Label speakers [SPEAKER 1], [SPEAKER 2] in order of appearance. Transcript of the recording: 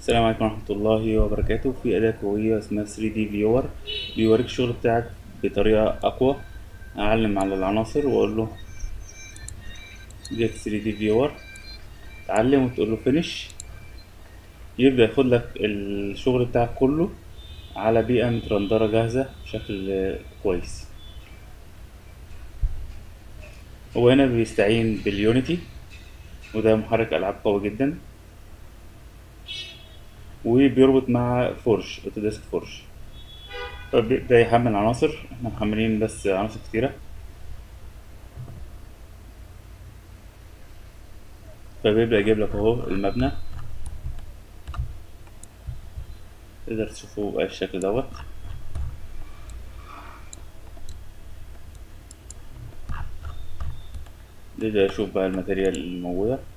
[SPEAKER 1] السلام عليكم ورحمة الله وبركاته في أداة قوية اسمها 3D Viewer بيوريك الشغل بتاعك بطريقة أقوى أعلم على العناصر وأقول له get 3D Viewer تعلم وتقول له finish يبدأ ياخد لك الشغل بتاعك كله على بيئة مترندرة جاهزة بشكل كويس هو هنا بيستعين باليونيتي وده محرك ألعاب قوي جدا وبيربط مع فورج اوتوديسك فورج فبيبدأ يحمل عناصر احنا محملين بس عناصر كتيرة فبيبدأ يجيب لك اهو المبنى تقدر تشوفه بأي الشكل دوت نبدأ نشوف بقى الماتيريال الموجودة